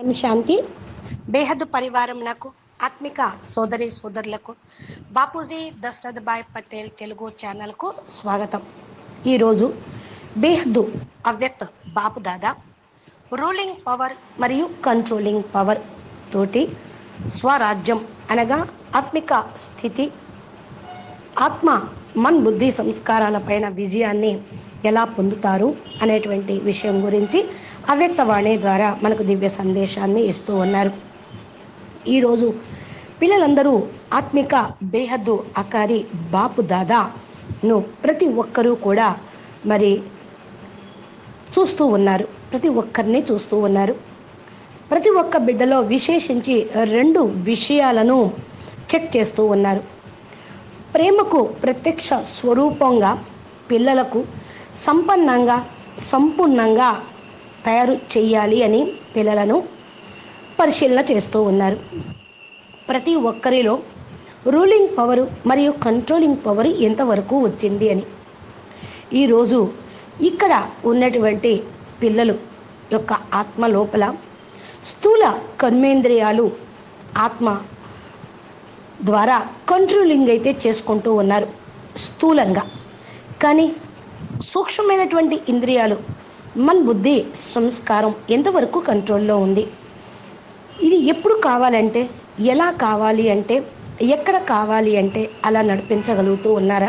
ఓం శాంతి బేహద్దు పరివారంనకు ఆత్మిక సోదరి సోదరులకు బాపూజీ దశరథ్ భాయ్ పటేల్ తెలుగు ఛానల్కు స్వాగతం ఈరోజు బేహద్దు అవ్యక్త బాపు దాదా రూలింగ్ పవర్ మరియు కంట్రోలింగ్ పవర్ తోటి స్వరాజ్యం అనగా ఆత్మిక స్థితి ఆత్మ మన్ బుద్ధి సంస్కారాలపైన విజయాన్ని ఎలా పొందుతారు అనేటువంటి విషయం గురించి అవ్యక్తవాణి ద్వారా మనకు దివ్య సందేశాన్ని ఇస్తూ ఉన్నారు ఈరోజు పిల్లలందరూ ఆత్మిక బేహద్దు అకారి బాపు దాదాను ప్రతి ఒక్కరూ కూడా మరి చూస్తూ ఉన్నారు ప్రతి ఒక్కరిని చూస్తూ ఉన్నారు ప్రతి ఒక్క బిడ్డలో విశేషించి రెండు విషయాలను చెక్ చేస్తూ ఉన్నారు ప్రేమకు ప్రత్యక్ష స్వరూపంగా పిల్లలకు సంపన్నంగా సంపూర్ణంగా తయారు చేయాలి అని పిల్లలను పరిశీలన చేస్తూ ఉన్నారు ప్రతి ఒక్కరిలో రూలింగ్ పవర్ మరియు కంట్రోలింగ్ పవర్ ఎంతవరకు వచ్చింది అని ఈరోజు ఇక్కడ ఉన్నటువంటి పిల్లలు యొక్క ఆత్మ లోపల స్థూల కర్మేంద్రియాలు ఆత్మ ద్వారా కంట్రోలింగ్ అయితే చేసుకుంటూ ఉన్నారు స్థూలంగా కానీ సూక్ష్మమైనటువంటి ఇంద్రియాలు మన బుద్ధి సంస్కారం ఎంతవరకు కంట్రోల్లో ఉంది ఇది ఎప్పుడు కావాలంటే ఎలా కావాలి అంటే ఎక్కడ కావాలి అంటే అలా నడిపించగలుగుతూ ఉన్నారా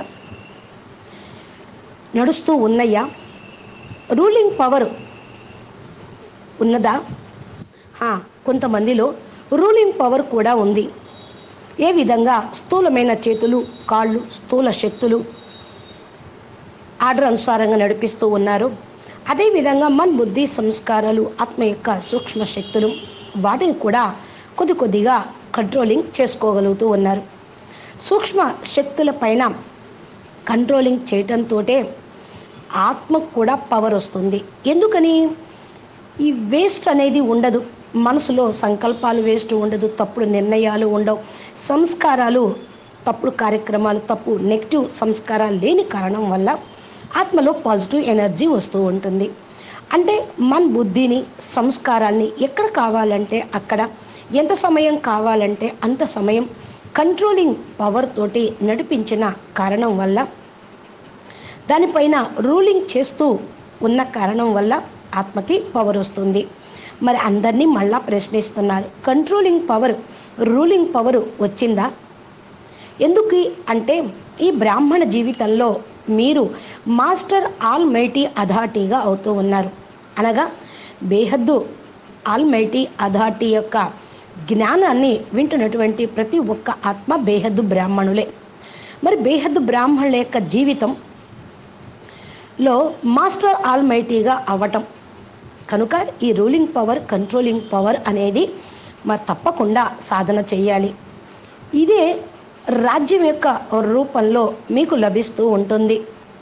నడుస్తూ ఉన్నయ్యా రూలింగ్ పవర్ ఉన్నదా ఆ, కొంతమందిలో రూలింగ్ పవర్ కూడా ఉంది ఏ విధంగా స్థూలమైన చేతులు కాళ్ళు స్థూల శక్తులు ఆర్డర్ అనుసారంగా నడిపిస్తూ ఉన్నారు అదేవిధంగా మన్ బుద్ధి సంస్కారాలు ఆత్మ యొక్క సూక్ష్మ శక్తులు వాటిని కూడా కొద్ది కొద్దిగా కంట్రోలింగ్ చేసుకోగలుగుతూ ఉన్నారు సూక్ష్మ శక్తుల పైన కంట్రోలింగ్ చేయటంతో ఆత్మకు కూడా పవర్ వస్తుంది ఎందుకని ఈ వేస్ట్ అనేది ఉండదు మనసులో సంకల్పాలు వేస్ట్ ఉండదు తప్పుడు నిర్ణయాలు ఉండవు సంస్కారాలు తప్పుడు కార్యక్రమాలు తప్పు నెగిటివ్ సంస్కారాలు లేని కారణం వల్ల ఆత్మలో పాజిటివ్ ఎనర్జీ వస్తూ ఉంటుంది అంటే మన బుద్ధిని సంస్కారాన్ని ఎక్కడ కావాలంటే అక్కడ ఎంత సమయం కావాలంటే అంత సమయం కంట్రోలింగ్ పవర్ తోటి నడిపించిన కారణం వల్ల దానిపైన రూలింగ్ చేస్తూ ఉన్న కారణం వల్ల ఆత్మకి పవర్ వస్తుంది మరి అందరినీ మళ్ళా ప్రశ్నిస్తున్నారు కంట్రోలింగ్ పవర్ రూలింగ్ పవర్ వచ్చిందా ఎందుకు అంటే ఈ బ్రాహ్మణ జీవితంలో మీరు మాస్టర్ ఆల్ మైటీ అథారిటీగా అవుతూ ఉన్నారు అనగా బేహద్దు ఆల్ మైటీ అథారిటీ యొక్క జ్ఞానాన్ని వింటున్నటువంటి ప్రతి ఒక్క ఆత్మ బేహద్దు బ్రాహ్మణులే మరి బేహద్దు బ్రాహ్మణుల యొక్క జీవితం లో మాస్టర్ ఆల్ మైటీగా అవ్వటం కనుక ఈ రూలింగ్ పవర్ కంట్రోలింగ్ పవర్ అనేది మరి తప్పకుండా సాధన చేయాలి ఇదే రాజ్యం యొక్క రూపంలో మీకు లభిస్తూ ఉంటుంది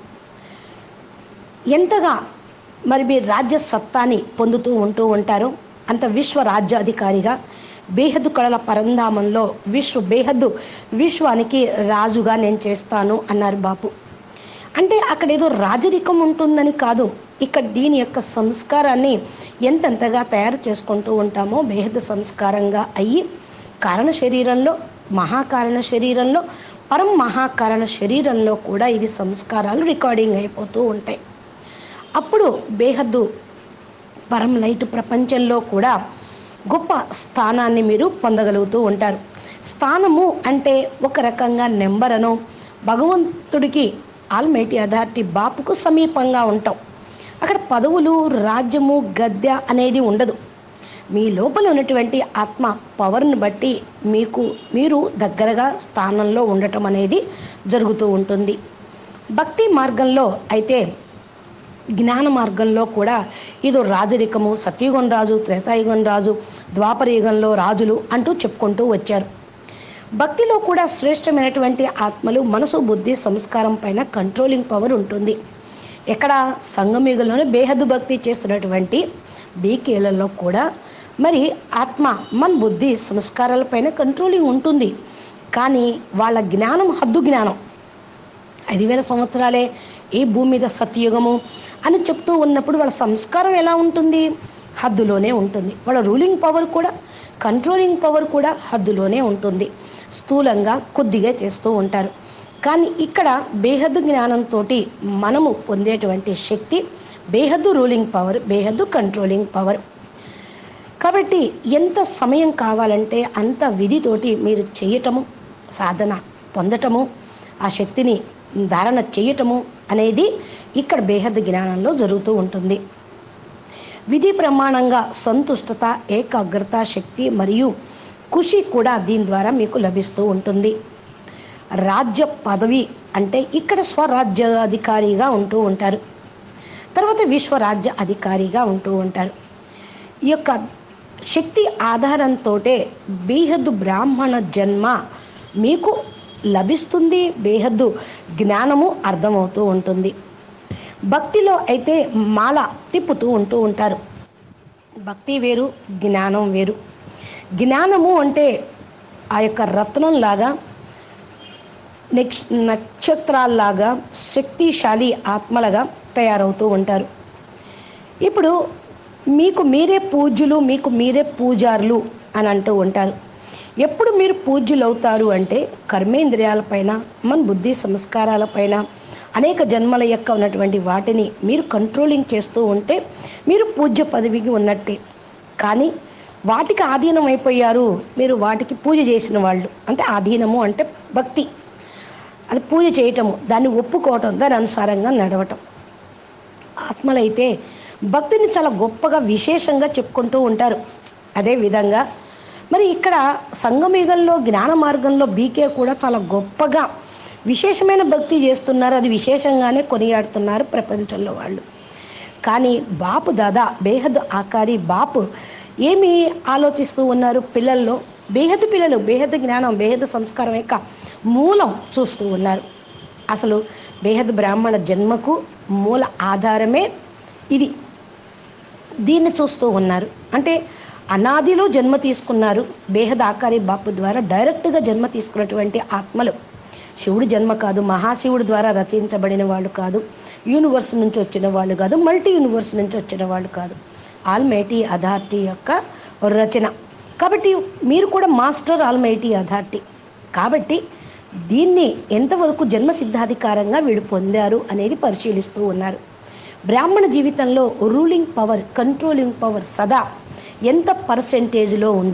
ఎంతగా మరి మీ రాజ్య సత్తాని పొందుతూ ఉంటూ ఉంటారో అంత విశ్వ రాజ్యాధికారిగా బేహద్దు కళల పరంధామంలో విశ్వ బేహద్దు విశ్వానికి రాజుగా నేను చేస్తాను అన్నారు బాపు అంటే అక్కడ ఏదో రాజరికం ఉంటుందని కాదు ఇక్కడ దీని యొక్క సంస్కారాన్ని ఎంతెంతగా తయారు చేసుకుంటూ ఉంటామో బేహద సంస్కారంగా అయ్యి కారణ శరీరంలో మహాకారణ శరీరంలో పరం మహాకారణ శరీరంలో కూడా ఇది సంస్కారాలు రికార్డింగ్ అయిపోతూ ఉంటాయి అప్పుడు బేహద్దు పరం లైట్ ప్రపంచంలో కూడా గొప్ప స్థానాన్ని మీరు పొందగలుగుతూ ఉంటారు స్థానము అంటే ఒక రకంగా నెంబర్ అనో భగవంతుడికి ఆల్మైటీ అథారిటీ బాపుకు సమీపంగా ఉంటాం అక్కడ పదవులు రాజ్యము గద్దె అనేది ఉండదు మీ లోపల ఉన్నటువంటి ఆత్మ పవర్ని బట్టి మీకు మీరు దగ్గరగా స్థానంలో ఉండటం అనేది జరుగుతూ ఉంటుంది భక్తి మార్గంలో అయితే జ్ఞాన మార్గంలో కూడా ఇదో రాజరికము సత్యుగం రాజు త్రేతాయుగం రాజు ద్వాపర యుగంలో రాజులు అంటూ చెప్పుకుంటూ వచ్చారు భక్తిలో కూడా శ్రేష్టమైనటువంటి ఆత్మలు మనసు బుద్ధి సంస్కారం పైన కంట్రోలింగ్ పవర్ ఉంటుంది ఎక్కడ సంగమయుగంలోనే బేహద్దు భక్తి చేస్తున్నటువంటి బీకేలలో కూడా మరి ఆత్మ మన బుద్ధి సంస్కారాల పైన కంట్రోలింగ్ ఉంటుంది కానీ వాళ్ళ జ్ఞానం హద్దు జ్ఞానం ఐదు వేల సంవత్సరాలే ఈ భూమి మీద సత్యయుగము అని చెప్తూ ఉన్నప్పుడు వాళ్ళ సంస్కారం ఎలా ఉంటుంది హద్దులోనే ఉంటుంది వాళ్ళ రూలింగ్ పవర్ కూడా కంట్రోలింగ్ పవర్ కూడా హద్దులోనే ఉంటుంది స్థూలంగా కొద్దిగా చేస్తూ ఉంటారు కానీ ఇక్కడ బేహద్దు జ్ఞానంతో మనము పొందేటువంటి శక్తి బేహద్దు రూలింగ్ పవర్ బేహద్దు కంట్రోలింగ్ పవర్ కాబట్టి ఎంత సమయం కావాలంటే అంత విధితోటి మీరు చేయటము సాధన పొందటము ఆ శక్తిని ధారణ చేయటము అనేది ఇక్కడ బేహద్దు జ్ఞానంలో జరుగుతూ ఉంటుంది విధి ప్రమాణంగా సంతుష్టత ఏకాగ్రత శక్తి మరియు ఖుషి కూడా దీని ద్వారా మీకు లభిస్తూ ఉంటుంది రాజ్య పదవి అంటే ఇక్కడ స్వరాజ్యాధికారిగా ఉంటూ ఉంటారు తర్వాత విశ్వరాజ్య అధికారిగా ఉంటూ ఉంటారు ఈ యొక్క శక్తి ఆధారంతో బేహద్దు బ్రాహ్మణ జన్మ మీకు లభిస్తుంది బేహద్దు జ్ఞానము అర్థమవుతూ ఉంటుంది భక్తిలో అయితే మాల తిప్పుతూ ఉంటూ ఉంటారు భక్తి వేరు జ్ఞానం వేరు జ్ఞానము అంటే ఆ యొక్క రత్నంలాగా నెక్స్ నక్షత్రాల్లాగా శక్తిశాలి ఆత్మలుగా తయారవుతూ ఉంటారు ఇప్పుడు మీకు మీరే పూజ్యులు మీకు మీరే పూజారులు అని అంటూ ఉంటారు ఎప్పుడు మీరు పూజ్యులు అవుతారు అంటే కర్మేంద్రియాలపైన మన బుద్ధి సంస్కారాలపైన అనేక జన్మల యొక్క ఉన్నటువంటి వాటిని మీరు కంట్రోలింగ్ చేస్తూ ఉంటే మీరు పూజ్య పదవికి ఉన్నట్టే కానీ వాటికి ఆధీనం అయిపోయారు మీరు వాటికి పూజ చేసిన వాళ్ళు అంటే ఆధీనము అంటే భక్తి అది పూజ చేయటము దాన్ని ఒప్పుకోవటం దాని అనుసారంగా నడవటం ఆత్మలైతే భక్తిని చాలా గొప్పగా విశేషంగా చెప్పుకుంటూ ఉంటారు అదే విధంగా మరి ఇక్కడ సంగమయుగంలో జ్ఞాన మార్గంలో బీకే కూడా చాలా గొప్పగా విశేషమైన భక్తి చేస్తున్నారు అది విశేషంగానే కొనియాడుతున్నారు ప్రపంచంలో వాళ్ళు కానీ బాపు దాదా బేహద్ ఆకారి బాపు ఏమి ఆలోచిస్తూ ఉన్నారు పిల్లల్లో బేహద్ పిల్లలు బేహద్ జ్ఞానం బేహద్ సంస్కారం యొక్క మూలం చూస్తూ ఉన్నారు అసలు బేహద్ బ్రాహ్మణ జన్మకు మూల ఆధారమే ఇది దీన్ని చూస్తూ ఉన్నారు అంటే అనాదిలో జన్మ తీసుకున్నారు బేహద్ ఆకారి బాపు ద్వారా డైరెక్ట్గా జన్మ తీసుకున్నటువంటి ఆత్మలు శివుడి జన్మ కాదు మహాశివుడి ద్వారా రచించబడిన వాళ్ళు కాదు యూనివర్స్ నుంచి వచ్చిన వాళ్ళు కాదు మల్టీ యూనివర్స్ నుంచి వచ్చిన వాళ్ళు కాదు ఆల్మైటీ అథారిటీ యొక్క రచన కాబట్టి మీరు కూడా మాస్టర్ ఆల్మైటీ అథారిటీ కాబట్టి దీన్ని ఎంతవరకు జన్మ సిద్ధాధికారంగా వీడు పొందారు అనేది పరిశీలిస్తూ ఉన్నారు బ్రాహ్మణ జీవితంలో రూలింగ్ పవర్ కంట్రోలింగ్ పవర్ సదా ఎంత పర్సెంటేజ్లో ఉంది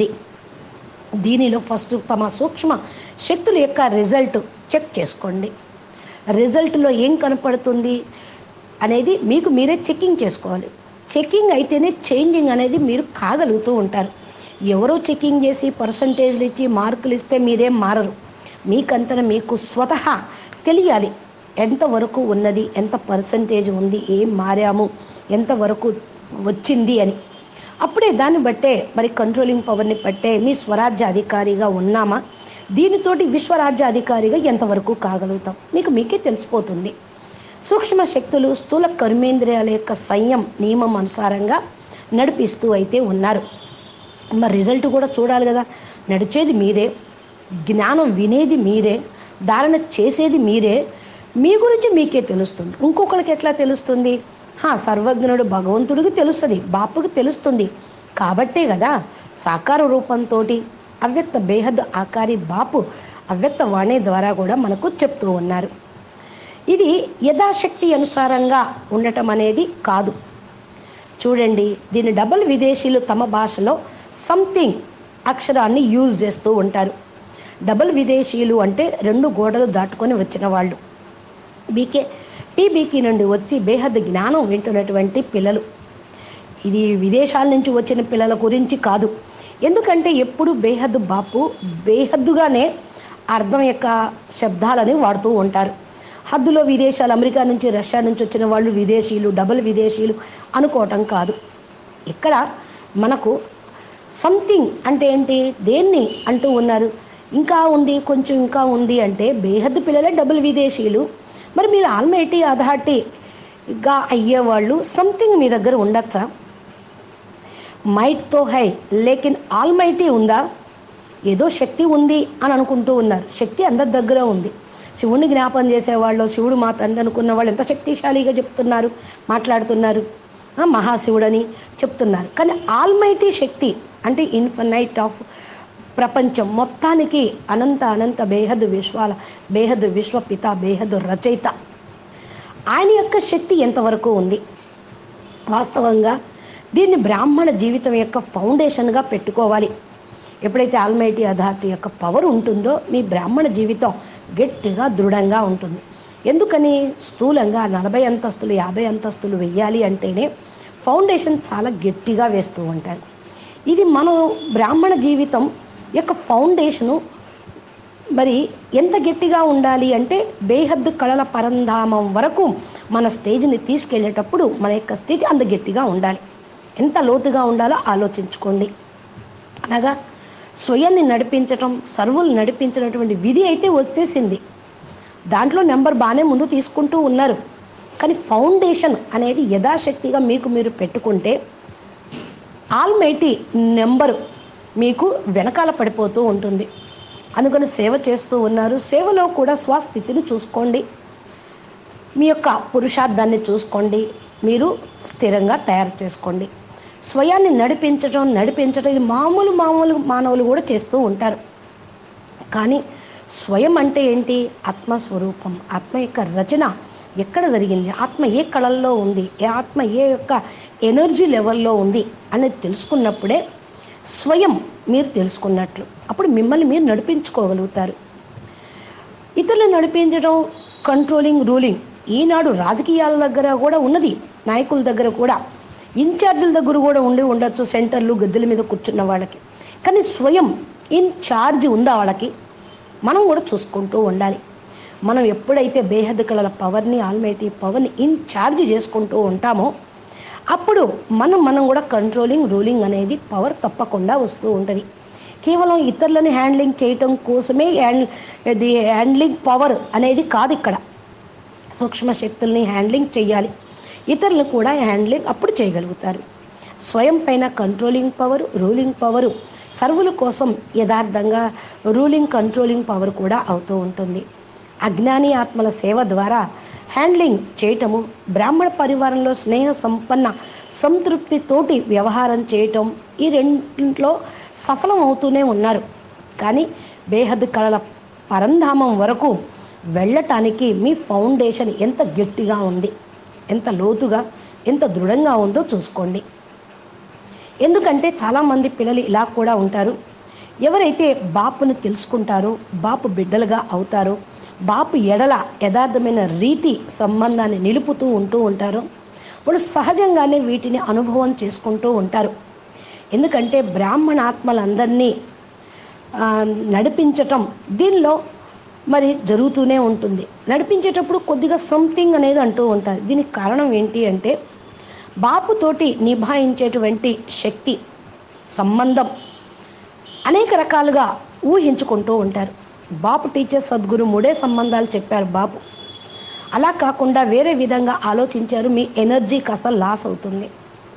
దీనిలో ఫస్ట్ తమ సూక్ష్మ శక్తుల యొక్క రిజల్ట్ చెక్ చేసుకోండి రిజల్ట్లో ఏం కనపడుతుంది అనేది మీకు మీరే చెకింగ్ చేసుకోవాలి చెకింగ్ అయితేనే చేంజింగ్ అనేది మీరు కాగలుగుతూ ఉంటారు ఎవరో చెకింగ్ చేసి పర్సంటేజ్లు ఇచ్చి మార్కులు ఇస్తే మీరేం మారరు మీకంతన మీకు స్వతహా తెలియాలి ఎంతవరకు ఉన్నది ఎంత పర్సంటేజ్ ఉంది ఏం మారాము ఎంతవరకు వచ్చింది అని అప్పుడే దాన్ని బట్టే మరి కంట్రోలింగ్ పవర్ని పట్టే మీ స్వరాజ్య అధికారిగా ఉన్నామా దీనితోటి విశ్వరాజ్య అధికారిగా ఎంతవరకు కాగలుగుతాం మీకు మీకే తెలిసిపోతుంది సూక్ష్మ శక్తులు స్థూల కర్మేంద్రియాల యొక్క సంయం నియమం అనుసారంగా నడిపిస్తూ అయితే ఉన్నారు మరి రిజల్ట్ కూడా చూడాలి కదా నడిచేది మీరే జ్ఞానం వినేది మీరే ధారణ చేసేది మీరే మీ గురించి మీకే తెలుస్తుంది ఇంకొకరికి ఎట్లా తెలుస్తుంది హా సర్వజ్ఞుడు భగవంతుడికి తెలుస్తుంది బాపుకి తెలుస్తుంది కాబట్టే కదా సాకార రూపంతో అవ్యక్త బేహద్ ఆకారి బాపు అవ్యక్త వాణి ద్వారా కూడా మనకు చెప్తూ ఉన్నారు ఇది యథాశక్తి అనుసారంగా ఉండటం అనేది కాదు చూడండి దీన్ని డబుల్ విదేశీయులు తమ భాషలో సంథింగ్ అక్షరాన్ని యూజ్ చేస్తూ ఉంటారు డబుల్ విదేశీయులు అంటే రెండు గోడలు దాటుకొని వచ్చిన వాళ్ళు బీకే పీబీకి నుండి వచ్చి బేహద్ జ్ఞానం వింటున్నటువంటి పిల్లలు ఇది విదేశాల నుంచి వచ్చిన పిల్లల గురించి కాదు ఎందుకంటే ఎప్పుడు బేహద్దు బాపు బేహద్దుగానే అర్థం యొక్క శబ్దాలని వాడుతూ ఉంటారు హద్దులో విదేశాలు అమెరికా నుంచి రష్యా నుంచి వచ్చిన వాళ్ళు విదేశీయులు డబుల్ విదేశీయులు అనుకోవటం కాదు ఇక్కడ మనకు సంథింగ్ అంటే ఏంటి దేన్ని అంటూ ఉన్నారు ఇంకా ఉంది కొంచెం ఇంకా ఉంది అంటే బేహద్దు పిల్లలే డబుల్ విదేశీయులు మరి మీరు ఆల్మైటీ అథారిటీగా అయ్యేవాళ్ళు సంథింగ్ మీ దగ్గర ఉండొచ్చా మైట్తో హై లేకిన్ ఆల్మైటీ ఉందా ఏదో శక్తి ఉంది అని అనుకుంటూ ఉన్నారు శక్తి అందరి దగ్గర ఉంది శివుణ్ణి జ్ఞాపం చేసేవాళ్ళు శివుడు మా తండ్రి అనుకున్న వాళ్ళు ఎంత శక్తిశాలిగా చెప్తున్నారు మాట్లాడుతున్నారు ఆ, మహాశివుడని చెప్తున్నారు కానీ ఆల్మైటీ శక్తి అంటే ఇన్ఫనైట్ ఆఫ్ ప్రపంచం మొత్తానికి అనంత అనంత బేహద్ విశ్వాల బేహద్ విశ్వపిత బేహద్ రచయిత ఆయన యొక్క శక్తి ఎంతవరకు ఉంది వాస్తవంగా దీన్ని బ్రాహ్మణ జీవితం యొక్క ఫౌండేషన్గా పెట్టుకోవాలి ఎప్పుడైతే ఆల్మైటీ అథారిటీ యొక్క పవర్ ఉంటుందో మీ బ్రాహ్మణ జీవితం గట్టిగా దృఢంగా ఉంటుంది ఎందుకని స్థూలంగా నలభై అంతస్తులు యాభై అంతస్తులు వెయ్యాలి అంటేనే ఫౌండేషన్ చాలా గట్టిగా వేస్తూ ఉంటారు ఇది మనం బ్రాహ్మణ జీవితం యొక్క ఫౌండేషను మరి ఎంత గట్టిగా ఉండాలి అంటే బేహద్దు కళల పరంధామం వరకు మన స్టేజ్ని తీసుకెళ్ళేటప్పుడు మన యొక్క స్థితి అంత గట్టిగా ఉండాలి ఎంత లోతుగా ఉండాలో ఆలోచించుకోండి అనగా స్వయాన్ని నడిపించటం సర్వులు నడిపించినటువంటి విధి అయితే వచ్చేసింది దాంట్లో నెంబర్ బాగానే ముందు తీసుకుంటూ ఉన్నారు కానీ ఫౌండేషన్ అనేది యథాశక్తిగా మీకు మీరు పెట్టుకుంటే ఆల్మైటీ నెంబరు మీకు వెనకాల పడిపోతూ ఉంటుంది అందుకని సేవ చేస్తూ ఉన్నారు సేవలో కూడా స్వస్థితిని చూసుకోండి మీ యొక్క పురుషార్థాన్ని చూసుకోండి మీరు స్థిరంగా తయారు చేసుకోండి స్వయాన్ని నడిపించడం నడిపించడం ఇది మామూలు మామూలు మానవులు కూడా చేస్తూ ఉంటారు కానీ స్వయం అంటే ఏంటి ఆత్మస్వరూపం ఆత్మ యొక్క రచన ఎక్కడ జరిగింది ఆత్మ ఏ కళల్లో ఉంది ఏ ఆత్మ ఏ యొక్క ఎనర్జీ లెవెల్లో ఉంది అనేది తెలుసుకున్నప్పుడే స్వయం మీరు తెలుసుకున్నట్లు అప్పుడు మిమ్మల్ని మీరు నడిపించుకోగలుగుతారు ఇతరులను నడిపించడం కంట్రోలింగ్ రూలింగ్ ఈనాడు రాజకీయాల దగ్గర కూడా ఉన్నది నాయకుల దగ్గర కూడా ఇన్ఛార్జీల దగ్గర కూడా ఉండి ఉండొచ్చు సెంటర్లు గద్దెల మీద కూర్చున్న వాళ్ళకి కానీ స్వయం ఇన్ఛార్జ్ ఉందా వాళ్ళకి మనం కూడా చూసుకుంటూ ఉండాలి మనం ఎప్పుడైతే బేహద్ కళల పవర్ని ఆల్మైటీ పవర్ని ఇన్ఛార్జ్ చేసుకుంటూ ఉంటామో అప్పుడు మనం మనం కూడా కంట్రోలింగ్ రూలింగ్ అనేది పవర్ తప్పకుండా వస్తూ ఉంటుంది కేవలం ఇతరులని హ్యాండ్లింగ్ చేయటం కోసమే హ్యాండ్ ఇది హ్యాండ్లింగ్ పవర్ అనేది కాదు ఇక్కడ సూక్ష్మ శక్తుల్ని హ్యాండ్లింగ్ చేయాలి ఇతరులను కూడా హ్యాండ్లింగ్ అప్పుడు చేయగలుగుతారు స్వయం పైన కంట్రోలింగ్ పవర్ రూలింగ్ పవరు సర్వుల కోసం యథార్థంగా రూలింగ్ కంట్రోలింగ్ పవర్ కూడా అవుతూ ఉంటుంది అజ్ఞాని ఆత్మల సేవ ద్వారా హ్యాండ్లింగ్ చేయటము బ్రాహ్మణ పరివారంలో స్నేహ సంపన్న సంతృప్తితోటి వ్యవహారం చేయటం ఈ రెండింటిలో సఫలం అవుతూనే ఉన్నారు కానీ బేహద్ కళల పరంధామం వరకు వెళ్ళటానికి మీ ఫౌండేషన్ ఎంత గట్టిగా ఉంది ఎంత లోతుగా ఎంత దృఢంగా ఉందో చూసుకోండి ఎందుకంటే చాలామంది పిల్లలు ఇలా కూడా ఉంటారు ఎవరైతే బాపును తెలుసుకుంటారో బాపు బిడ్డలుగా అవుతారో బాపు ఎడల యథార్థమైన రీతి సంబంధాన్ని నిలుపుతూ ఉంటూ ఉంటారో వాళ్ళు సహజంగానే వీటిని అనుభవం చేసుకుంటూ ఉంటారు ఎందుకంటే బ్రాహ్మణాత్మలందరినీ ఆ, నడిపించటం దీనిలో మరి జరుగుతూనే ఉంటుంది నడిపించేటప్పుడు కొద్దిగా సంథింగ్ అనేది అంటూ ఉంటారు దీనికి కారణం ఏంటి అంటే బాపుతోటి నిభాయించేటువంటి శక్తి సంబంధం అనేక రకాలుగా ఊహించుకుంటూ ఉంటారు బాపు టీచర్ సద్గురు మూడే సంబంధాలు చెప్పారు బాపు అలా కాకుండా వేరే విధంగా ఆలోచించారు మీ ఎనర్జీ కాస్త లాస్ అవుతుంది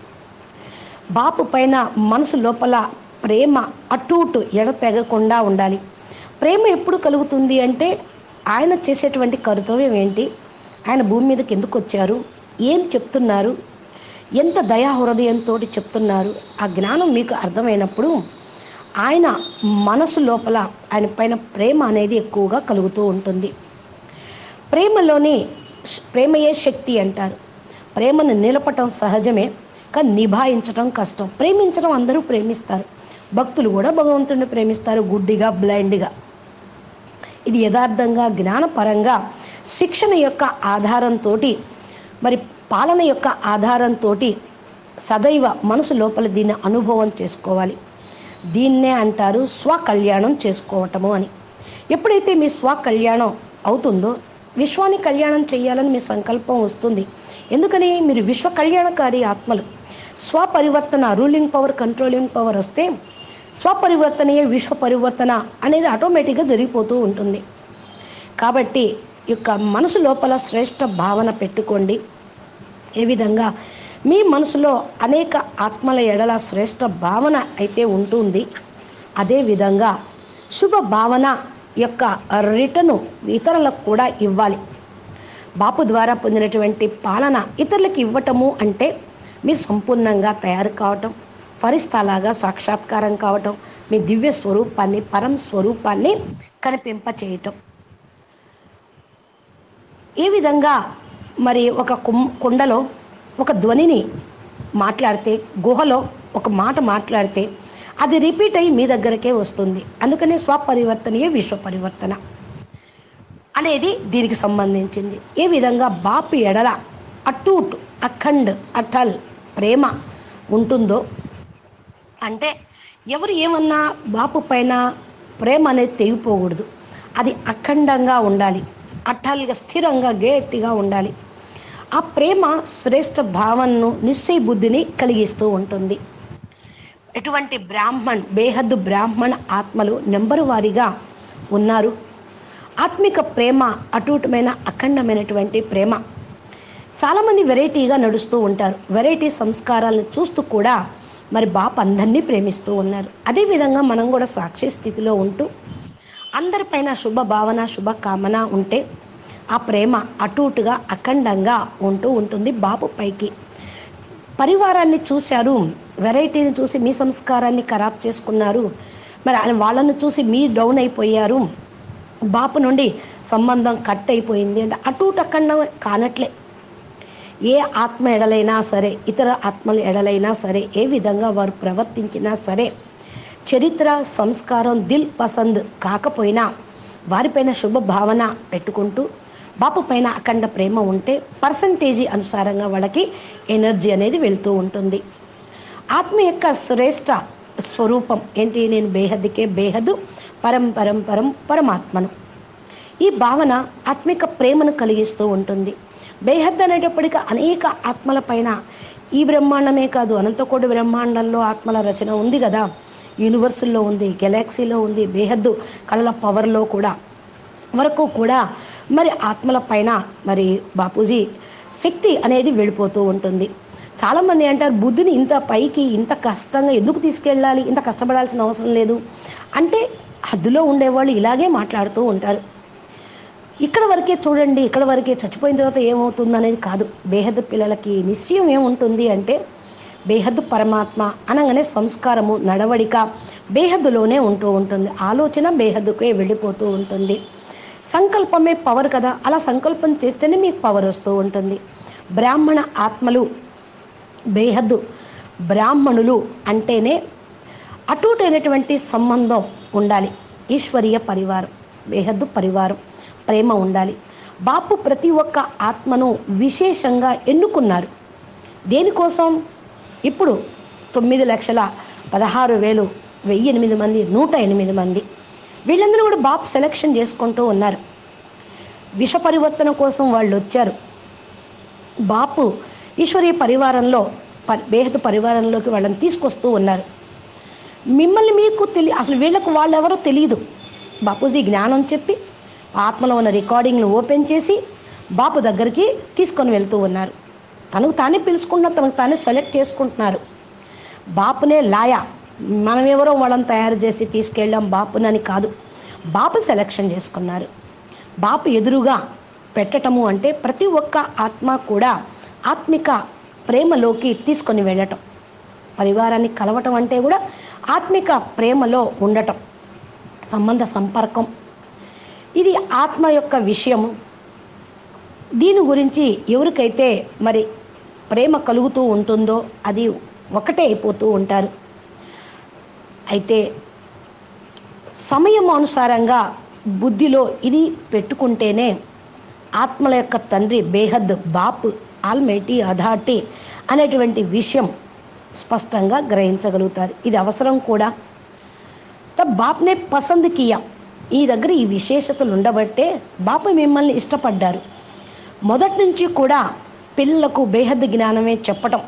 బాపు పైన మనసు లోపల ప్రేమ అటు ఇటు ఎడతెగకుండా ఉండాలి ప్రేమ ఎప్పుడు కలుగుతుంది అంటే ఆయన చేసేటువంటి కర్తవ్యం ఏంటి ఆయన భూమి మీదకి ఎందుకు వచ్చారు ఏం చెప్తున్నారు ఎంత దయా హృదయంతో చెప్తున్నారు ఆ జ్ఞానం మీకు అర్థమైనప్పుడు ఆయన మనసు లోపల ఆయన పైన ప్రేమ అనేది ఎక్కువగా కలుగుతూ ఉంటుంది ప్రేమలోని శ్- ప్రేమయే శక్తి అంటారు ప్రేమను నిలపటం సహజమే కానీ నిభాయించటం కష్టం ప్రేమించడం అందరూ ప్రేమిస్తారు భక్తులు కూడా భగవంతుడిని ప్రేమిస్తారు గుడ్డిగా బ్లైండ్గా ఇది యథార్థంగా జ్ఞానపరంగా శిక్షణ యొక్క ఆధారంతో మరి పాలన యొక్క ఆధారంతో సదైవ మనసు లోపల దీన్ని అనుభవం చేసుకోవాలి దీన్నే అంటారు స్వకళ్యాణం చేసుకోవటము అని ఎప్పుడైతే మీ స్వకళ్యాణం అవుతుందో విశ్వాన్ని కళ్యాణం చేయాలని మీ సంకల్పం వస్తుంది ఎందుకని మీరు విశ్వ కళ్యాణకారి ఆత్మలు స్వపరివర్తన రూలింగ్ పవర్ కంట్రోలింగ్ పవర్ వస్తే స్వపరివర్తనయే విశ్వ పరివర్తన అనేది ఆటోమేటిక్గా జరిగిపోతూ ఉంటుంది కాబట్టి ఈ యొక్క మనసు లోపల శ్రేష్ఠ భావన పెట్టుకోండి ఏ విధంగా మీ మనసులో అనేక ఆత్మల ఎడల శ్రేష్ఠ భావన అయితే ఉంటుంది అదే విధంగా శుభ భావన యొక్క రిటర్ను ఇతరులకు కూడా ఇవ్వాలి బాపు ద్వారా పొందినటువంటి పాలన ఇతరులకు ఇవ్వటము అంటే మీరు సంపూర్ణంగా తయారు కావటం ఫరిస్తాలాగా సాక్షాత్కారం కావటం మీ దివ్య స్వరూపాన్ని పరం స్వరూపాన్ని కనిపింప చేయటం ఈ విధంగా మరి ఒక కుం- కుండలో ఒక ధ్వనిని మాట్లాడితే గుహలో ఒక మాట మాట్లాడితే అది రిపీట్ అయ్యి మీ దగ్గరకే వస్తుంది అందుకనే స్వపరివర్తనయే విశ్వ పరివర్తన అనేది దీనికి సంబంధించింది ఏ విధంగా బాపు ఎడల అట్టూట్ అఖండ్ అటల్ ప్రేమ ఉంటుందో అంటే ఎవరు ఏమన్నా బాపు పైన ప్రేమ అనేది తెగిపోకూడదు అది అఖండంగా ఉండాలి అట్టాలిగా స్థిరంగా గట్టిగా ఉండాలి ఆ ప్రేమ శ్రేష్ఠ భావనను నిశ్చయ బుద్ధిని కలిగిస్తూ ఉంటుంది ఎటువంటి బ్రాహ్మణ్ బేహద్దు బ్రాహ్మణ ఆత్మలు నెంబరు వారీగా ఉన్నారు ఆత్మిక ప్రేమ అటూటమైన అఖండమైనటువంటి ప్రేమ చాలామంది వెరైటీగా నడుస్తూ ఉంటారు వెరైటీ సంస్కారాలను చూస్తూ కూడా మరి బాప్ అందరినీ ప్రేమిస్తూ ఉన్నారు అదేవిధంగా మనం కూడా సాక్షి స్థితిలో ఉంటూ అందరిపైన శుభ భావన శుభ కామన ఉంటే ఆ ప్రేమ అటూటుగా అఖండంగా ఉంటూ ఉంటుంది బాపు పైకి పరివారాన్ని చూశారు వెరైటీని చూసి మీ సంస్కారాన్ని ఖరాబ్ చేసుకున్నారు మరి ఆయన వాళ్ళని చూసి మీ డౌన్ అయిపోయారు బాపు నుండి సంబంధం కట్ అయిపోయింది అంటే అటు అఖండం కానట్లే ఏ ఆత్మ ఎడలైనా సరే ఇతర ఆత్మల ఎడలైనా సరే ఏ విధంగా వారు ప్రవర్తించినా సరే చరిత్ర సంస్కారం దిల్ పసంద్ కాకపోయినా వారిపైన శుభ భావన పెట్టుకుంటూ బాపు పైన అఖండ ప్రేమ ఉంటే పర్సంటేజీ అనుసారంగా వాళ్ళకి ఎనర్జీ అనేది వెళ్తూ ఉంటుంది ఆత్మ యొక్క శ్రేష్ట స్వరూపం ఏంటి నేను బేహద్దుకే బేహద్దు పరం పరం పరం పరమాత్మను ఈ భావన ఆత్మిక ప్రేమను కలిగిస్తూ ఉంటుంది బేహద్ అనేటప్పటికీ అనేక ఆత్మల పైన ఈ బ్రహ్మాండమే కాదు అనంతకోటి బ్రహ్మాండంలో ఆత్మల రచన ఉంది కదా యూనివర్సుల్లో ఉంది గెలాక్సీలో ఉంది బేహద్దు కళల పవర్లో కూడా వరకు కూడా మరి ఆత్మల పైన మరి బాపూజీ శక్తి అనేది వెళ్ళిపోతూ ఉంటుంది చాలామంది అంటారు బుద్ధిని ఇంత పైకి ఇంత కష్టంగా ఎందుకు తీసుకెళ్ళాలి ఇంత కష్టపడాల్సిన అవసరం లేదు అంటే హద్దులో ఉండేవాళ్ళు ఇలాగే మాట్లాడుతూ ఉంటారు ఇక్కడ వరకే చూడండి ఇక్కడ వరకే చచ్చిపోయిన తర్వాత ఏమవుతుంది అనేది కాదు బేహద్దు పిల్లలకి నిశ్చయం ఏముంటుంది అంటే బేహద్దు పరమాత్మ అనగానే సంస్కారము నడవడిక బేహద్దులోనే ఉంటూ ఉంటుంది ఆలోచన బేహద్దుకే వెళ్ళిపోతూ ఉంటుంది సంకల్పమే పవర్ కదా అలా సంకల్పం చేస్తేనే మీకు పవర్ వస్తూ ఉంటుంది బ్రాహ్మణ ఆత్మలు బేహద్దు బ్రాహ్మణులు అంటేనే అటూటైనటువంటి సంబంధం ఉండాలి ఈశ్వరీయ పరివారం బేహద్దు పరివారం ప్రేమ ఉండాలి బాపు ప్రతి ఒక్క ఆత్మను విశేషంగా ఎన్నుకున్నారు దేనికోసం ఇప్పుడు తొమ్మిది లక్షల పదహారు వేలు వెయ్యి ఎనిమిది మంది నూట ఎనిమిది మంది వీళ్ళందరూ కూడా బాపు సెలెక్షన్ చేసుకుంటూ ఉన్నారు విష పరివర్తన కోసం వాళ్ళు వచ్చారు బాపు ఈశ్వరీయ పరివారంలో ప- బేహద్ పరివారంలోకి వాళ్ళని తీసుకొస్తూ ఉన్నారు మిమ్మల్ని మీకు తెలి అసలు వీళ్ళకు వాళ్ళెవరో తెలియదు బాపూజీ జ్ఞానం చెప్పి ఆత్మలో ఉన్న రికార్డింగ్లు ఓపెన్ చేసి బాపు దగ్గరికి తీసుకొని వెళ్తూ ఉన్నారు తనకు తానే పిలుచుకున్న తనకు తానే సెలెక్ట్ చేసుకుంటున్నారు బాపునే లాయ మనం ఎవరో వాళ్ళని తయారు చేసి తీసుకెళ్ళాం బాపునని కాదు బాపు సెలెక్షన్ చేసుకున్నారు బాపు ఎదురుగా పెట్టటము అంటే ప్రతి ఒక్క ఆత్మ కూడా ఆత్మిక ప్రేమలోకి తీసుకొని వెళ్ళటం పరివారాన్ని కలవటం అంటే కూడా ఆత్మిక ప్రేమలో ఉండటం సంబంధ సంపర్కం ఇది ఆత్మ యొక్క విషయము దీని గురించి ఎవరికైతే మరి ప్రేమ కలుగుతూ ఉంటుందో అది ఒకటే అయిపోతూ ఉంటారు అయితే సమయం అనుసారంగా బుద్ధిలో ఇది పెట్టుకుంటేనే ఆత్మల యొక్క తండ్రి బేహద్ బాప్ ఆల్మైటీ అథారిటీ అనేటువంటి విషయం స్పష్టంగా గ్రహించగలుగుతారు ఇది అవసరం కూడా త బాప్నే పసంద్ కియా ఈ దగ్గర ఈ విశేషతలు ఉండబట్టే బాపు మిమ్మల్ని ఇష్టపడ్డారు మొదటి నుంచి కూడా పిల్లలకు బేహద్ జ్ఞానమే చెప్పటం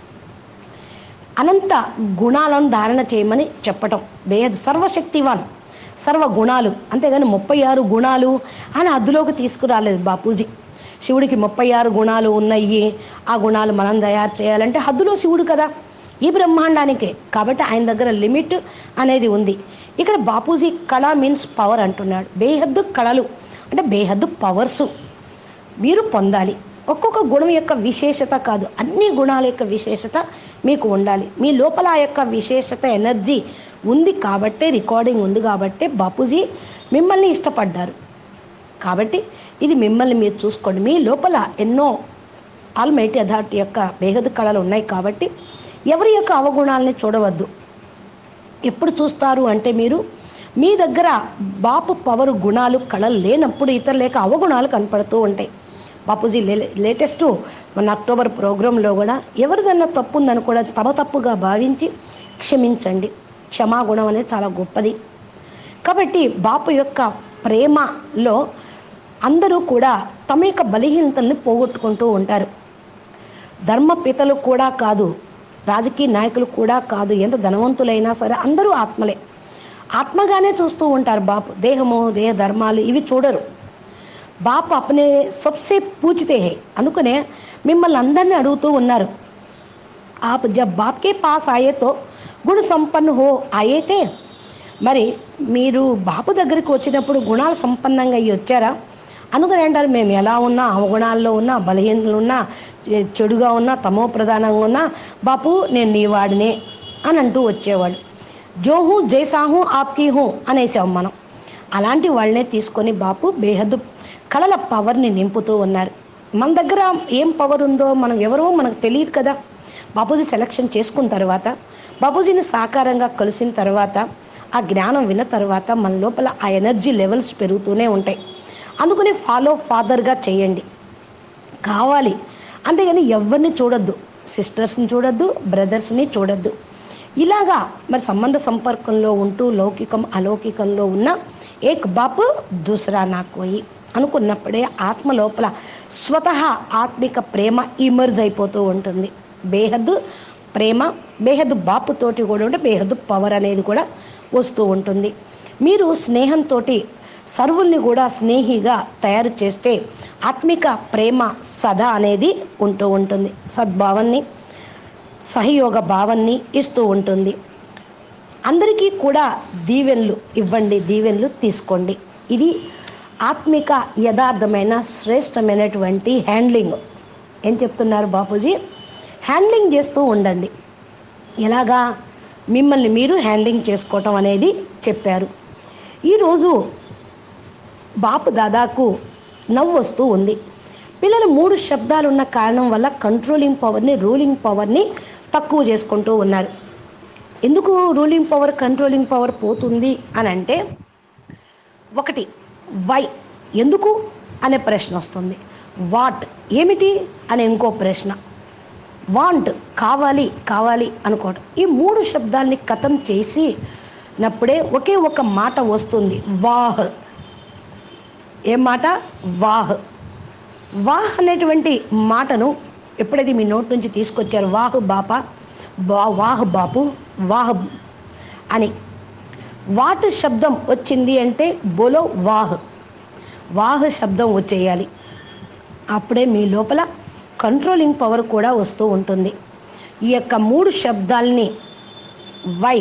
అనంత గుణాలను ధారణ చేయమని చెప్పటం బేహద్ సర్వశక్తివాన్ సర్వ గుణాలు అంతేగాని ముప్పై ఆరు గుణాలు అని అద్దులోకి తీసుకురాలేదు బాపూజీ శివుడికి ముప్పై ఆరు గుణాలు ఉన్నాయి ఆ గుణాలు మనం తయారు చేయాలంటే హద్దులో శివుడు కదా ఈ బ్రహ్మాండానికే కాబట్టి ఆయన దగ్గర లిమిట్ అనేది ఉంది ఇక్కడ బాపూజీ కళ మీన్స్ పవర్ అంటున్నాడు బేహద్దు కళలు అంటే బేహద్దు పవర్సు మీరు పొందాలి ఒక్కొక్క గుణం యొక్క విశేషత కాదు అన్ని గుణాల యొక్క విశేషత మీకు ఉండాలి మీ లోపల ఆ యొక్క విశేషత ఎనర్జీ ఉంది కాబట్టే రికార్డింగ్ ఉంది కాబట్టే బాపూజీ మిమ్మల్ని ఇష్టపడ్డారు కాబట్టి ఇది మిమ్మల్ని మీరు చూసుకోండి మీ లోపల ఎన్నో ఆల్మైటీ అథారిటీ యొక్క బేహద్ కళలు ఉన్నాయి కాబట్టి ఎవరి యొక్క అవగుణాలని చూడవద్దు ఎప్పుడు చూస్తారు అంటే మీరు మీ దగ్గర బాపు పవర్ గుణాలు కళలు లేనప్పుడు ఇతరుల యొక్క అవగుణాలు కనపడుతూ ఉంటాయి బాపూజీ లే లేటెస్ట్ మన అక్టోబర్ ప్రోగ్రాంలో కూడా ఎవరిదన్నా తప్పు ఉందని కూడా తమ తప్పుగా భావించి క్షమించండి క్షమాగుణం అనేది చాలా గొప్పది కాబట్టి బాపు యొక్క ప్రేమలో అందరూ కూడా తమ యొక్క బలహీనతల్ని పోగొట్టుకుంటూ ఉంటారు ధర్మపితలు కూడా కాదు రాజకీయ నాయకులు కూడా కాదు ఎంత ధనవంతులైనా సరే అందరూ ఆత్మలే ఆత్మగానే చూస్తూ ఉంటారు బాపు దేహము దేహ ధర్మాలు ఇవి చూడరు బాపు అప్నే సబ్సే పూచితే హే అనుకునే మిమ్మల్ని అందరినీ అడుగుతూ ఉన్నారు आप जब बाप के पास आए तो గుణ సంపన్న హో అయితే మరి మీరు బాపు దగ్గరికి వచ్చినప్పుడు గుణాలు సంపన్నంగా అయ్యి వచ్చారా అందుకని అంటారు మేము ఎలా ఉన్నా అవగుణాల్లో ఉన్నా బలహీనలు ఉన్నా చె- చెడుగా ఉన్నా తమో ప్రధానంగా ఉన్నా బాపు నేను నీ వాడినే అని అంటూ వచ్చేవాడు జో హూ జైసా హూ ఆప్కి హూ అనేసాం మనం అలాంటి వాళ్ళనే తీసుకొని బాపు బేహద్దు కళల పవర్ని నింపుతూ ఉన్నారు మన దగ్గర ఏం పవర్ ఉందో మనం ఎవరో మనకు తెలియదు కదా బాపూజీ సెలక్షన్ చేసుకున్న తర్వాత బాపూజీని సాకారంగా కలిసిన తర్వాత ఆ జ్ఞానం విన్న తర్వాత మన లోపల ఆ ఎనర్జీ లెవెల్స్ పెరుగుతూనే ఉంటాయి అందుకని ఫాలో ఫాదర్గా చేయండి కావాలి అంతేగాని ఎవరిని చూడొద్దు సిస్టర్స్ని చూడొద్దు బ్రదర్స్ని చూడొద్దు ఇలాగా మరి సంబంధ సంపర్కంలో ఉంటూ లౌకికం అలౌకికంలో ఉన్న ఏక్ బాపు దూసరా నా కోయి అనుకున్నప్పుడే ఆత్మ లోపల స్వతహా ఆత్మిక ప్రేమ ఇమర్జ్ అయిపోతూ ఉంటుంది బేహద్దు ప్రేమ బేహద్దు బాపుతోటి కూడా ఉంటే బేహద్దు పవర్ అనేది కూడా వస్తూ ఉంటుంది మీరు స్నేహంతో సర్వుల్ని కూడా స్నేహిగా తయారు చేస్తే ఆత్మిక ప్రేమ సదా అనేది ఉంటూ ఉంటుంది సద్భావాన్ని సహయోగ భావాన్ని ఇస్తూ ఉంటుంది అందరికీ కూడా దీవెనలు ఇవ్వండి దీవెనలు తీసుకోండి ఇది ఆత్మిక యథార్థమైన శ్రేష్టమైనటువంటి హ్యాండ్లింగ్ ఏం చెప్తున్నారు బాపూజీ హ్యాండ్లింగ్ చేస్తూ ఉండండి ఎలాగా మిమ్మల్ని మీరు హ్యాండ్లింగ్ చేసుకోవటం అనేది చెప్పారు ఈరోజు బాపు దాదాకు నవ్వు వస్తూ ఉంది పిల్లలు మూడు శబ్దాలు ఉన్న కారణం వల్ల కంట్రోలింగ్ పవర్ని రూలింగ్ పవర్ని తక్కువ చేసుకుంటూ ఉన్నారు ఎందుకు రూలింగ్ పవర్ కంట్రోలింగ్ పవర్ పోతుంది అని అంటే ఒకటి వై ఎందుకు అనే ప్రశ్న వస్తుంది వాట్ ఏమిటి అనే ఇంకో ప్రశ్న వాంట్ కావాలి కావాలి అనుకోవడం ఈ మూడు శబ్దాల్ని కథం చేసి నప్పుడే ఒకే ఒక మాట వస్తుంది వాహ్ ఏం మాట వాహ్ వాహ్ అనేటువంటి మాటను ఎప్పుడైతే మీ నోట్ నుంచి తీసుకొచ్చారు వాహ్ బాపా బా వాహ్ బాపు వాహ్ అని వాట్ శబ్దం వచ్చింది అంటే బోలో వాహ్ వాహ్ శబ్దం వచ్చేయాలి అప్పుడే మీ లోపల కంట్రోలింగ్ పవర్ కూడా వస్తూ ఉంటుంది ఈ యొక్క మూడు శబ్దాల్ని వై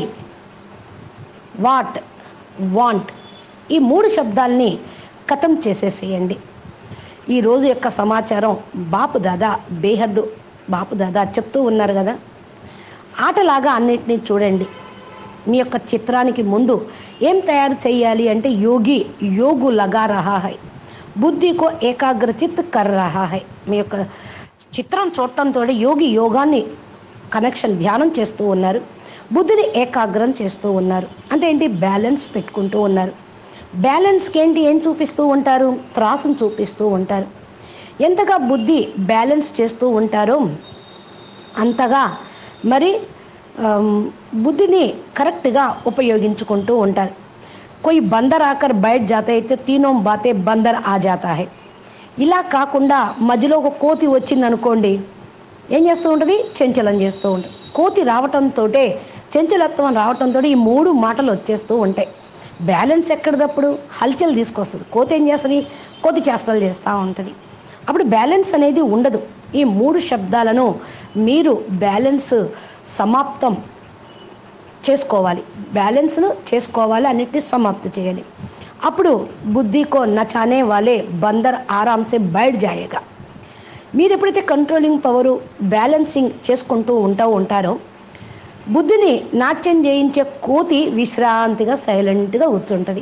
వాట్ వాంట్ ఈ మూడు శబ్దాల్ని కథం చేసేసేయండి ఈ రోజు యొక్క సమాచారం బాపు దాదా బేహద్దు బాపు దాదా చెప్తూ ఉన్నారు కదా ఆటలాగా అన్నిటినీ చూడండి మీ యొక్క చిత్రానికి ముందు ఏం తయారు చేయాలి అంటే యోగి యోగు లగా రహా హై బుద్ధికో ఏకాగ్రచిత్ కర్ రహా హై మీ యొక్క చిత్రం చూడటంతో యోగి యోగాన్ని కనెక్షన్ ధ్యానం చేస్తూ ఉన్నారు బుద్ధిని ఏకాగ్రం చేస్తూ ఉన్నారు అంటే ఏంటి బ్యాలెన్స్ పెట్టుకుంటూ ఉన్నారు బ్యాలెన్స్కి ఏంటి ఏం చూపిస్తూ ఉంటారు త్రాసును చూపిస్తూ ఉంటారు ఎంతగా బుద్ధి బ్యాలెన్స్ చేస్తూ ఉంటారో అంతగా మరి ఆమ్, బుద్ధిని కరెక్ట్గా ఉపయోగించుకుంటూ ఉంటారు कोई बंदर आकर बैठ जाता है तो तीनों बातें बंदर आ जाता है ఇలా కాకుండా మధ్యలో ఒక కోతి వచ్చింది అనుకోండి ఏం చేస్తూ ఉంటుంది చెంచలం చేస్తూ ఉంటుంది కోతి రావటంతో చెంచలత్వం రావటంతో ఈ మూడు మాటలు వచ్చేస్తూ ఉంటాయి బ్యాలెన్స్ ఎక్కడిదప్పుడు హల్చల్ తీసుకొస్తుంది కోతి ఏం చేస్తుంది కోతి చేష్టలు చేస్తూ ఉంటుంది అప్పుడు బ్యాలెన్స్ అనేది ఉండదు ఈ మూడు శబ్దాలను మీరు బ్యాలెన్స్ సమాప్తం చేసుకోవాలి బ్యాలెన్స్ను చేసుకోవాలి అన్నిటిని సమాప్తి చేయాలి అప్పుడు బుద్ధి కో నచానే వాలే బందర్ ఆరామ్ సే బయట జాయేగా మీరు ఎప్పుడైతే కంట్రోలింగ్ పవరు బ్యాలెన్సింగ్ చేసుకుంటూ ఉంటా ఉంటారో బుద్ధిని నాట్యం చేయించే కోతి విశ్రాంతిగా సైలెంట్గా కూర్చుంటుంది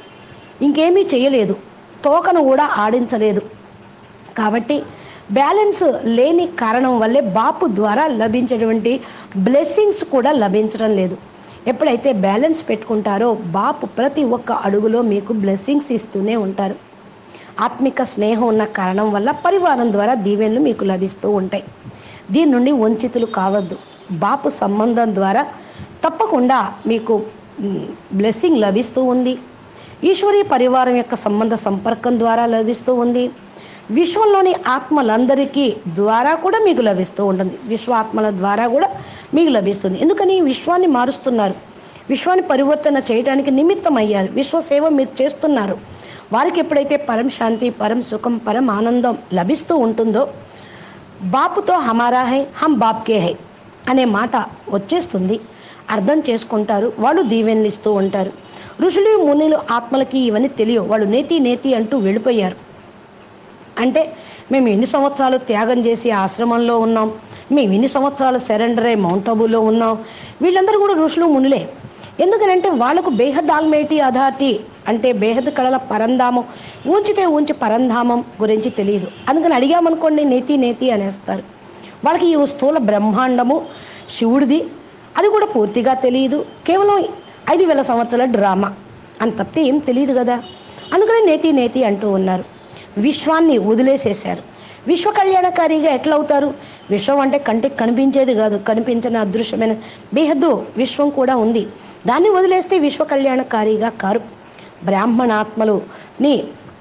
ఇంకేమీ చేయలేదు తోకను కూడా ఆడించలేదు కాబట్టి బ్యాలెన్స్ లేని కారణం వల్లే బాపు ద్వారా లభించేటువంటి బ్లెస్సింగ్స్ కూడా లభించడం లేదు ఎప్పుడైతే బ్యాలెన్స్ పెట్టుకుంటారో బాపు ప్రతి ఒక్క అడుగులో మీకు బ్లెస్సింగ్స్ ఇస్తూనే ఉంటారు ఆత్మిక స్నేహం ఉన్న కారణం వల్ల పరివారం ద్వారా దీవెనలు మీకు లభిస్తూ ఉంటాయి దీని నుండి వంచితులు కావద్దు బాపు సంబంధం ద్వారా తప్పకుండా మీకు బ్లెస్సింగ్ లభిస్తూ ఉంది ఈశ్వరీ పరివారం యొక్క సంబంధ సంపర్కం ద్వారా లభిస్తూ ఉంది విశ్వంలోని ఆత్మలందరికీ ద్వారా కూడా మీకు లభిస్తూ ఉంటుంది విశ్వ ఆత్మల ద్వారా కూడా మీకు లభిస్తుంది ఎందుకని విశ్వాన్ని మారుస్తున్నారు విశ్వాన్ని పరివర్తన చేయడానికి నిమిత్తం అయ్యారు విశ్వ సేవ మీరు చేస్తున్నారు వారికి ఎప్పుడైతే పరం శాంతి పరం సుఖం పరం ఆనందం లభిస్తూ ఉంటుందో బాపుతో హమారా హై హమ్ బాప్కే హై అనే మాట వచ్చేస్తుంది అర్థం చేసుకుంటారు వాళ్ళు దీవెనలు ఇస్తూ ఉంటారు ఋషులు మునులు ఆత్మలకి ఇవన్నీ తెలియవు వాళ్ళు నేతి నేతి అంటూ వెళ్ళిపోయారు అంటే మేము ఎన్ని సంవత్సరాలు త్యాగం చేసి ఆశ్రమంలో ఉన్నాం మేము ఎన్ని సంవత్సరాలు సరెండర్ అయి మౌంట్ అబులో ఉన్నాం వీళ్ళందరూ కూడా ఋషులు మునులే ఎందుకనంటే వాళ్ళకు బేహద్ ఆల్మేటి అథారిటీ అంటే బేహద్ కళల పరంధామం ఊంచితే ఊంచి పరంధామం గురించి తెలియదు అందుకని అడిగామనుకోండి నేతి నేతి అనేస్తారు వాళ్ళకి ఈ స్థూల బ్రహ్మాండము శివుడిది అది కూడా పూర్తిగా తెలియదు కేవలం ఐదు వేల సంవత్సరాల డ్రామా అని తప్పితే ఏం తెలియదు కదా అందుకని నేతి నేతి అంటూ ఉన్నారు విశ్వాన్ని వదిలేసేశారు విశ్వ కళ్యాణకారిగా ఎట్లా అవుతారు విశ్వం అంటే కంటికి కనిపించేది కాదు కనిపించని అదృశ్యమైన బేహద్దు విశ్వం కూడా ఉంది దాన్ని వదిలేస్తే విశ్వ కళ్యాణకారిగా కారు బ్రాహ్మణాత్మలుని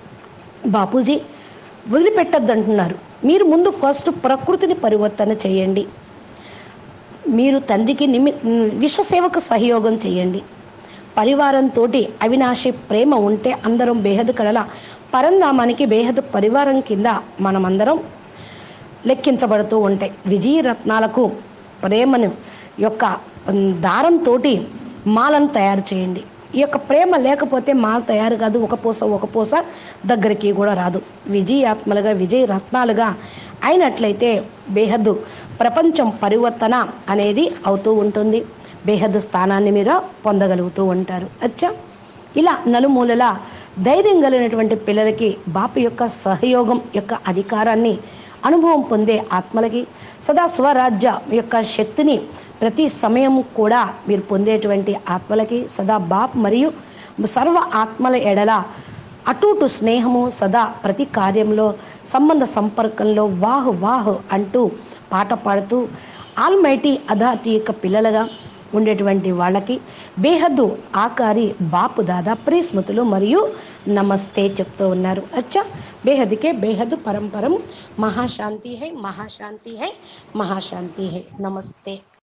బాపూజీ వదిలిపెట్టద్దంటున్నారు మీరు ముందు ఫస్ట్ ప్రకృతిని పరివర్తన చేయండి మీరు తండ్రికి నిమి విశ్వసేవకు సహయోగం చేయండి పరివారంతో అవినాశి ప్రేమ ఉంటే అందరం బేహద్ కళల పరంధామానికి బేహద్ పరివారం కింద మనమందరం లెక్కించబడుతూ ఉంటాయి విజయరత్నాలకు ప్రేమను యొక్క దారంతో మాలను తయారు చేయండి ఈ యొక్క ప్రేమ లేకపోతే మాల తయారు కాదు ఒక పూస ఒక పూస దగ్గరికి కూడా రాదు విజయాత్మలుగా విజయ రత్నాలుగా అయినట్లయితే బేహద్దు ప్రపంచం పరివర్తన అనేది అవుతూ ఉంటుంది బేహద్దు స్థానాన్ని మీరు పొందగలుగుతూ ఉంటారు అచ్చా ఇలా నలుమూలల ధైర్యం కలిగినటువంటి పిల్లలకి బాపు యొక్క సహయోగం యొక్క అధికారాన్ని అనుభవం పొందే ఆత్మలకి సదా స్వరాజ్య యొక్క శక్తిని ప్రతి సమయం కూడా మీరు పొందేటువంటి ఆత్మలకి సదా బాప్ మరియు సర్వ ఆత్మల ఎడల అటూటు స్నేహము సదా ప్రతి కార్యంలో సంబంధ సంపర్కంలో వాహు వాహు అంటూ పాట పాడుతూ ఆల్మైటీ అథారిటీ యొక్క పిల్లలుగా ఉండేటువంటి వాళ్ళకి బేహద్దు ఆకారి బాపు దాదా ప్రియస్మృతులు మరియు నమస్తే చెప్తూ ఉన్నారు అచ్చా బేహద్కే బేహద్ పరంపరం మహాశాంతి హై మహాశాంతి హై మహాశాంతి హై నమస్తే